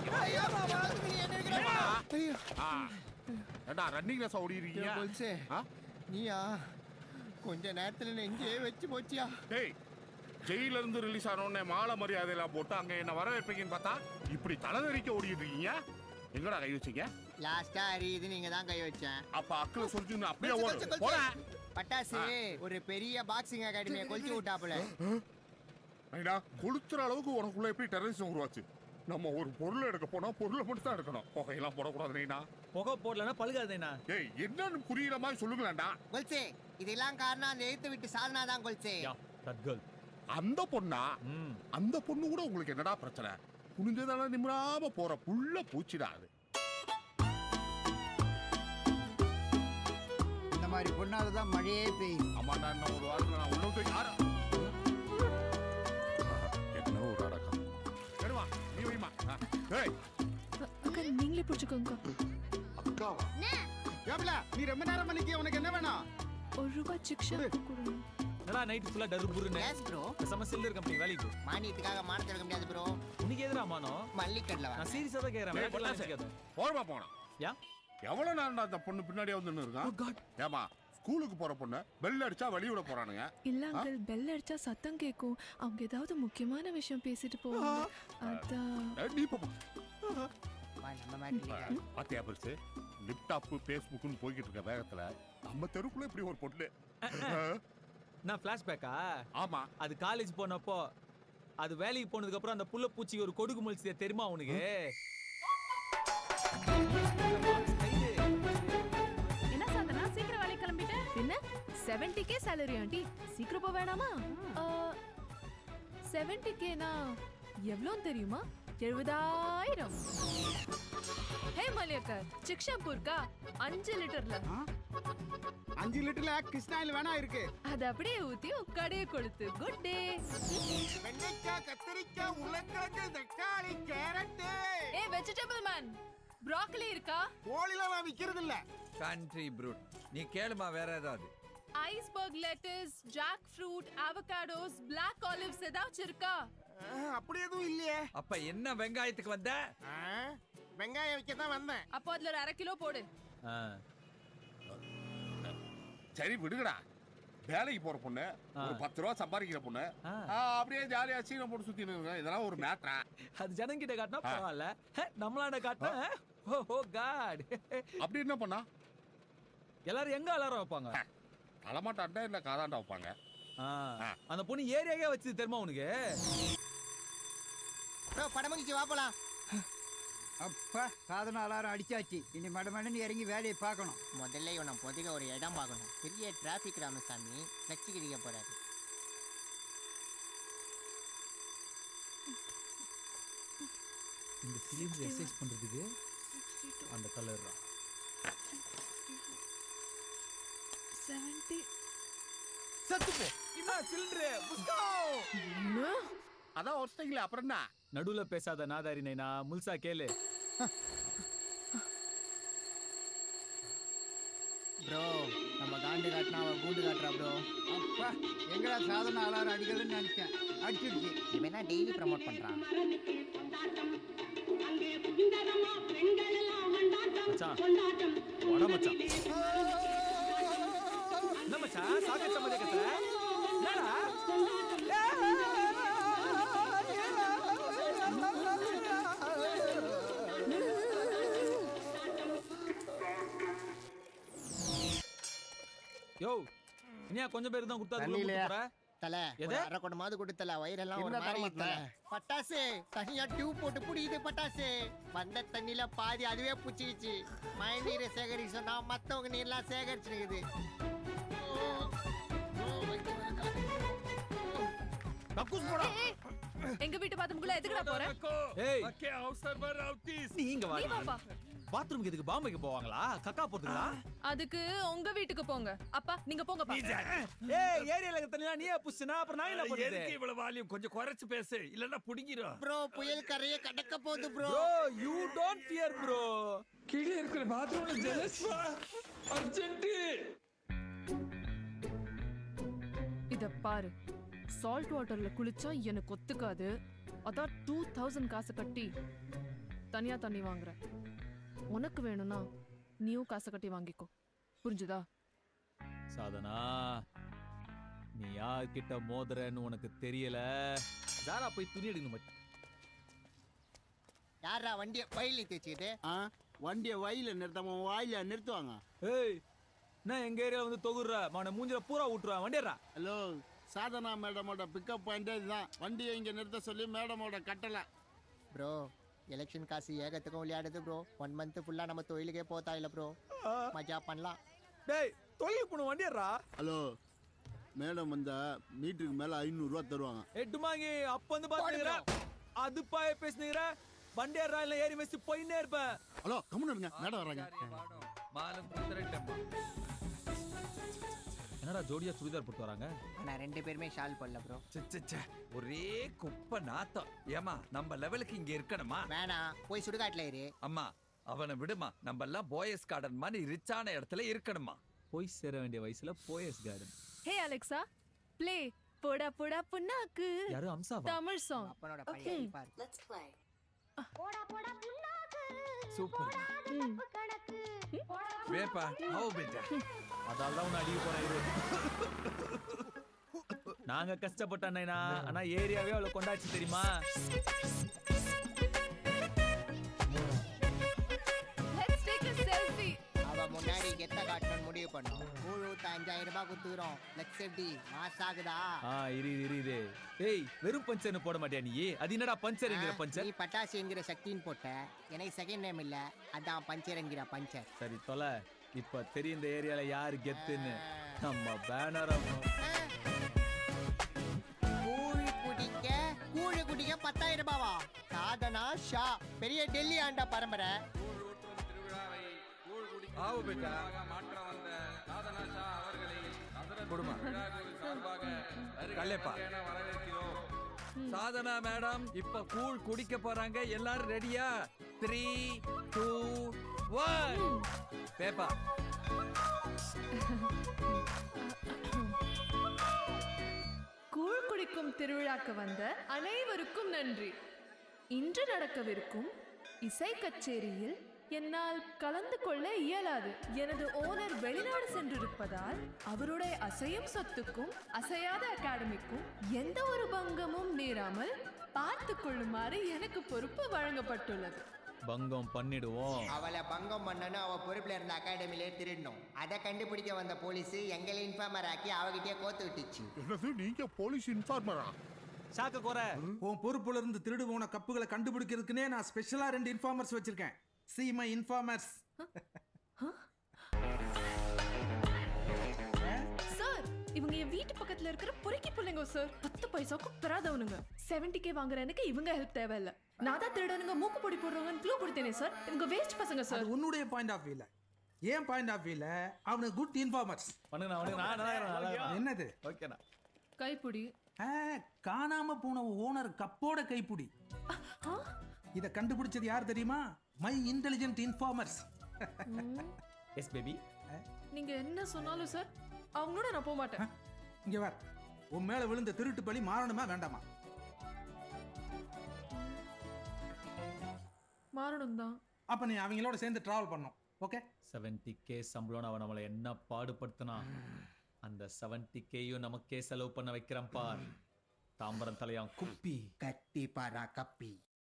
ஐயோ மாமா நீ என்ன இருக்கிற ஐயோ ஆ. ஏண்டா ரன்னிங் ரேஸ் ஓடிடுறீங்க கொல்சே ஆ? நீயா கொஞ்ச நேரத்துல நெஞ்சே வச்சு போச்சியா டேய் ஜெயில இருந்து ரிலீஸ் ஆன உடனே மாலை மரியாதை எல்லாம் போட்டு அங்க என்ன வர வைப்பீங்கன்னு பார்த்தா இப்படி தலைதறிக்க ஓடிட்டு இருக்கீங்க எங்கடா கை வச்சீங்க லாஸ்டா அறியுது நீங்க தான் கை வச்சேன் அப்ப அக்கில சொல்லிட்டு அப்படியே கொல்சே, ஓடு கொல்சே. போறேன் பட்டாசு ஒரு பெரிய பாக்ஸிங் அகாடமியை கொளுத்தி விட்டாப்புல ஐயா கொளுத்துற அளவுக்கு உனக்குள்ள எப்படி டெரரிசம் உருவாச்சு நம்ம ஒரு பொருள் எடுக்க போனா பொருளை மட்டும் தான் எடுக்கணும் புகையெல்லாம் போடக்கூடாது நீனா புகை போடலன்னா பழுகாதேண்ணா ஏய் என்னன்னு புரியுற மாதிரி சொல்லுங்களேன்டா கொல்சே இதெல்லாம் காரணம் அந்த எழுத்து விட்டு சாதனா தான் கொல்சே யா தட் கேர்ள் அந்த பொண்ணா ம் அந்த பொண்ணு கூட உங்களுக்கு என்னடா பிரச்சனை குனிஞ்சதால நிமிராம போற புள்ள பூச்சிடா அது இந்த மாதிரி பொண்ணால தான் மழையே பெய்யும் ஆமாண்டா இன்னும் ஒரு வாரத்துல நான் உள்ள போய் யார என்ன ஒரு அடக்கம் சரிமா நீ வைமா ஏய் அக்கா நீங்களே பிடிச்சுக்கோங்க அக்காவா ஏப்ல நீ ரொம்ப நேரம் பண்ணிக்க உனக்கு என்ன வேணும் ஒரு ரூபாய் சிக்ஷா கொடுங்க என்னடா நைட் ஃபுல்லா டரு புருன்னு எஸ் ப்ரோ பேசாம சில்லர் கம்பெனி வேலைக்கு போ. மானியத்துக்காக மானத்தை எடுக்க முடியாது ப்ரோ உனக்கு எதிரா மானம் மல்லிக்கடல நான் வாங்க சீரியஸா தான் கேக்குறேன் ஏய், விளையாட்டுலாம் பொட்டாசே. நினைச்சுக்காத. போறமா போனா யா எவ்வளவு நேரம்டா அந்த பொண்ணு பின்னாடியே வந்து இருக்கான் ஏமா ஸ்கூலுக்கு போற பொண்ணு பெல் அடிச்சா வெளியிட போறானுங்க இல்ல அங்கிள் பெல் அடிச்சா சத்தம் கேட்கும் அவங்க ஏதாவது முக்கியமான விஷயம் பேசிட்டு போவாங்க அதான் ஏய், நீ போமா வா, நம்ம மாதிரி பாத்தியா பெருசு லிப்டாப் பேஸ்புக்னு போய்கிட்டு இருக்க வேகத்துல நம்ம தெருக்குள்ள இப்படி ஒரு பொண்ணு நான் ஃபிளாஷ்பேக்கா ஆமா அது காலேஜ் போனப்போ அது வேலைக்கு போனதுக்கு அப்புறம் அந்த புள்ள பூச்சிக்கு ஒரு கொடுக்கு முழிச்சதே தெரியுமா உனக்கு என்ன சாதனா சீக்கிரம் வேலைக்கு கிளம்பிட்ட என்ன 70k கே சேலரி ஆண்டி சீக்கிரம் போக வேணாமா செவன்டி கேனா எவ்வளோன்னு தெரியுமா எழுபதாயிரம் ஹே மலியக்கர் சிக்ஷாப்பூர்க்கா அஞ்சு லிட்டர்ல அஞ்சு லிட்டர்ல கிருஷ்ணாயில் வேணா இருக்கு அது அப்படியே ஊத்தி உட்காடையே கொளுத்து குட் டே வெண்டைக்காய் கத்திரிக்காய் உருளைக்கிழங்கு தக்காளி carrot a vegetable man broccoli இருக்கா கோழிலாம் நான் விக்கிறது இல்ல கண்ட்ரி ப்ரூட் நீ கேளுமா வேற ஏதாவது iceberg lettuce jackfruit avocados black olives ஏதாச்சும் இருக்கா ஆஹ், அப்படி எதுவும் இல்லையே அப்ப என்ன வெங்காயத்துக்கு வந்த ஆஹ், வெங்காயம் விற்க தான் வந்தேன் அப்போ அதுல ஒரு அரை கிலோ போடு ஆ. சரி விடுங்கடா வேலைக்கு போற பொண்ணு ஒரு பத்து ரூபா சம்பாதிக்கிற பொண்ணு ஆ. ஆ, அப்படியே ஜாலியா சீனை போட்டு சுத்தி இதெல்லாம் ஒரு மேட்ரா அது ஜனங்கிட்ட காட்டினா பரவாயில்ல ஹே, நம்மளாண்ட காட்டினா ஹே, ஓ ஓ காட் அப்படி என்ன பண்ணா எல்லாரும் எங்க அலாரம் வைப்பாங்க களமாட்டாண்டா இல்ல காதாண்டா வைப்பாங்க ஆ. ஆ. அந்த பொண்ணு ஏரியாவே வச்சது தெரியுமா உனக்கு ப்ரோ படம் முடிச்சு வா போலாம் அப்பா சாதன அலாரம் அடிச்சாச்சு இனி மடமடன்னு இறங்கி வேலையை பார்க்கணும் முதல்ல இவனை பொதுக ஒரு இடம் பார்க்கணும் பெரிய டிராபிக் ராமசாமி ஃப்ளெக்ஸி கிரிக்க போறாரு இந்த சிலிண்டர் எக்ஸசைஸ் பண்றதுக்கு அந்த கலர் செவன்டி சத்து போ என்ன சிலிண்டர் புஸ்கோ அதான் ஒருத்தங்களே அப்புறம் என்ன நடுவுல பேசாத நாதாரி நைனா முல்சா கேளு ப்ரோ நம்ம காண்டு காட்டினா அவன் கூண்டு காட்டுறா ப்ரோ அப்பா எங்கடா சாதன அலாரம் அடிக்கலன்னு நினைச்சேன் அடிச்சிருச்சு இவன் என்ன டெய்லி ப்ரமோட் பண்றான் மச்சான் வட மச்சான் என்ன மச்சான் சாகர் சம்மதி கத்துற என்னடா யோ இனியா கொஞ்சம் பேர் தான் கொடுத்தா அதுக்குள்ள தண்ணியிலையா? கொடுத்து போற? தல எது? ஒரு அரை குடமாவது கொடுத்தல வயிறெல்லாம் ஒரு என்ன மாதிரி தரமாட்டல? தல பட்டாசு தனியா டியூப் போட்டு புடிக்குது பட்டாசு வந்த தண்ணியில பாதி அதுவே புச்சிக்கிச்சு மழை நீரை சேகரிக்க சொன்னா மத்தவங்க நீர்லாம் சேகரிச்சுனுக்குது கக்கூஸ் போடா எங்க வீட்டு பாத்தமுக்குள்ள எதுக்குடா போற ஏய் ஓகே அவசர் வர அவுட்டிஸ் நீ இங்க வா நீ வாப்பா பாத்ரூம்க்கு எதுக்கு பாம்பேக்கு போவாங்களா கக்கா போட்டுங்களா அதுக்கு உங்க வீட்டுக்கு போங்க அப்பா நீங்க போங்கப்பா ஏய் ஏரியால இருக்க தண்ணியா நீயே புஷ்னா அப்புறம் நான் என்ன எதுக்கு பண்ணுது இவ்வளவு வால்யூம் கொஞ்சம் குறைச்சு பேசு இல்லன்னா புடிங்கிரும் ப்ரோ புயல் கரையை கடக்க போகுது bro bro you don't fear bro கீழே இருக்கிற பாத்ரூம்ல ஜெலஸ்வா அர்ஜென்ட் இத பாரு சால்ட் வாட்டர்ல குளிச்சா எனக்கு ஒத்துக்காது அதான் டூ தௌசண்ட் காசு கட்டி தனியா தண்ணி வாங்குறேன் உனக்கு வேணும்னா நீயும் காசை கட்டி வாங்கிக்கோ புரிஞ்சுதா சாதனா நீ யார்கிட்ட மோதுறன்னு உனக்கு தெரியல ஜாரா போய் துணி எடுக்கணும் மச்சி. யாரா வண்டியை வயலி தேய்ச்சிக்கிட்டு ஆ வண்டியை வயல நிறுத்தாம வாயில நிறுத்துவாங்க ஏய் நான் எங்க ஏரியா வந்து தொகுற அவனை மூஞ்சில பூரா விட்டுருவேன் வண்டியறா ஹலோ சாதனா மேடமோட பிக்கப் பாயிண்டே இதுதான் வண்டியை இங்க நிறுத்த சொல்லி மேடமோட கட்டளை ப்ரோ எலெக்ஷன் காசு ஏகத்துக்கும் விளையாடுது ப்ரோ ஒன் மந்த் ஃபுல்லா நம்ம தொழிலுக்கே போத்தா இல்ல ப்ரோ மஜா பண்ணலாம் டேய் தொழில் பண்ணு வண்டியறா ஹலோ மேடம் வந்தா மீட்டருக்கு மேல ஐநூறுரூவா தருவாங்க எட்டுமாங்கி அப்ப வந்து பாத்துக்கிற அது பாய பேசுனீர வண்டியறா இல்ல ஏறி வச்சு போயின்னே இருப்பேன் ஹலோ கம்முன்னு இருங்க மேடம் வராங்க மாலும் குதிரட்டம்மா என்னடா ஜோடியா சுடிதார் போட்டு வராங்க ஆனா ரெண்டு பேருமே ஷால் போடல ப்ரோ ச்சே, ச்சே, ச்சே. ஒரே குப்பை நாத்தம் ஏமா நம்ம லெவலுக்கு இங்க இருக்கணுமா வேணாம் போய் சுடுகாட்டுல இரு அம்மா அவனை விடுமா நம்ம எல்லாம் போயஸ் கார்டன் மாதிரி ரிச்சான இடத்துல இருக்கணுமா போய் சேர வேண்டிய வயசுல Poes Garden hey Alexa play போடா போடா புண்ணாக்கு யாரும் அம்சாவா தமிழ் சாங் அப்பனோட பழைய பாரு Let's play. சூப்பர் வேப்பா ஹோ பேட்டா அதால உன்னை அடிக்க போறேன் இரு நாங்க கஷ்டப்பட்ட அண்ணா ஆனா ஏரியாவே அவ்வளவு கொண்டாச்சு தெரியுமா லெட்ஸ் டேக் a செல்ஃபி அவ முன்னாடி கெத்த காட்டணும் முடிவு பண்ணோம் கூழூத்த அஞ்சாயிரம் ரூபாய் குத்துக்கிறோம் லெக்ஸ் எப்படி மாஸ் ஆகுதா ஆ இரு இரு, இரு இரு ஏய் வெறும் பஞ்சர்னு போட மாட்டியா நீ அது என்னடா பஞ்சர்ங்கிற பஞ்சர் நீ பட்டாசு என்கிற சக்தின்னு போட்ட எனக்கு செகண்ட் நேம் இல்ல அதான் பஞ்சர் என்கிற பஞ்சர் சரி தொலை இப்ப தெரியும் இந்த ஏரியால யாரு கெத்துன்னு நம்ம பேனர் கூழ் குடிக்க கூழு குடிக்க பத்தாயிரம் ரூபாவா சாதனா ஷா பெரிய டெல்லி ஆண்டா பரம்பரை ஆவு பேட்டா குடுமா கல்லேப்பா சாதனா மேடம் இப்ப கூழ் குடிக்க போறாங்க எல்லாரும் ரெடியா த்ரீ டூ ஒன் பேப்பா கூழ் குடிக்கும் திருவிழாக்கு வந்த அனைவருக்கும் நன்றி இன்று நடக்கவிருக்கும் இசை கச்சேரியில் என்னால் கலந்து கொள்ள இயலாது எனது ஓனர் வெளிநாடு சென்றிருப்பதால் அவருடைய அசையும் சொத்துக்கும் அசையாத அகாடமிக்கும் எந்த ஒரு பங்கமும் நேராமல் பார்த்து கொள்ளுமாறு எனக்கு பொறுப்பு வழங்கப்பட்டுள்ளது பங்கம் பண்ணிடுவோம் அவளை பங்கம் பண்ணனும் அவ பொறுப்புல இருந்த அகாடமிலே திருடணும் அதை கண்டுபிடிக்க வந்த போலீஸ் எங்களை இன்ஃபார்மர் ஆக்கி அவகிட்டயே கோத்து விட்டுச்சு என்னது நீங்க போலீஸ் இன்ஃபார்மரா சாக்க குறை உன் பொறுப்புல இருந்து திருடு போன கப்புகளை கண்டுபிடிக்கிறதுக்குனே நான் ஸ்பெஷலா ரெண்டு இன்ஃபார்மர்ஸ் வச்சிருக்கேன் சி மை இன்ஃபார்மர்ஸ் சார் இவங்க என் வீட்டு பக்கத்துல இருக்கிற பொறுக்கி பிள்ளைங்க சார் பத்து பைசாக்கும் பெறாதவனுங்க செவன்டி கே வாங்குற எனக்கு இவங்க ஹெல்ப் தேவையில்ல நான் தான் திருடனுங்க மூக்கு பொடி போடுறவங்க க்ளூ கொடுத்தேனே சார் இவங்க வேஸ்ட் பசங்க சார் அது உன்னுடைய பாயிண்ட் ஆஃப் வியூல ஏன் பாயிண்ட் ஆஃப் வியூல அவனுக்கு குட் இன்ஃபார்மர்ஸ் பண்ணுங்க அவனுக்கு நான் நல்லா இருக்கிறேன், நல்லா இருக்கிறேன். என்னது ஓகேண்ணா கைப்பிடி ஆ, காணாம போன ஓனர் கப்போட கைப்புடி இத கண்டுபிடிச்சது யார் தெரியுமா my intelligent informers yes baby நீங்க என்ன சொன்னாலும் சார் அவங்களோட நான் போக மாட்டேன் இங்க வர உன் மேல விழுந்த திருட்டு பழி மாறணுமா வேண்டாமா மாறணும் தான் அப்ப நீ அவங்களோட சேர்ந்து டிராவல் பண்ணும் ஓகே செவன்டி கே சம்பளம் அவன் நம்மளை என்ன பாடுபடுத்தினான் அந்த செவன்டி கேயும் நமக்கே செலவு பண்ண வைக்கிறான் பார் தாம்பரம் தலையான் குப்பி கத்தி பாரா கப்பி